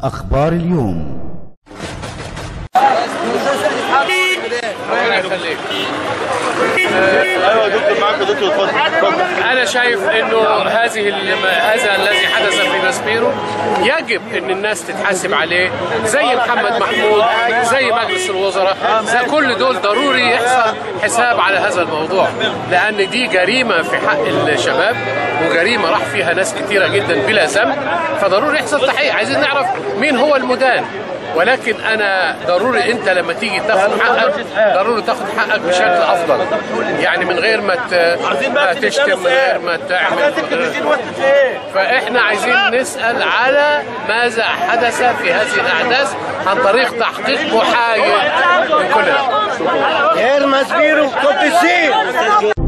أخبار اليوم ربنا يخليك ايوه يا دكتور معاك يا دكتور اتفضل اتفضل انا شايف انه هذه الم- هذا الذي حدث في ماسبيرو يجب ان الناس تتحاسب عليه زي محمد محمود زي مجلس الوزراء زي كل دول ضروري يحصل حساب على هذا الموضوع لان دي جريمه في حق الشباب وجريمه راح فيها ناس كتيره جدا بلا ذنب فضروري يحصل تحقيق عايزين نعرف مين هو المدان ولكن انا ضروري انت لما تيجي تاخد حقك ضروري تاخد حقك بشكل افضل يعني من غير ما ت- ما تشتم من غير ما تعمل من غير- فاحنا عايزين نسال على ماذا حدث في هذه الاحداث عن طريق تحقيق محايد من كل ده غير مسبيرو كنت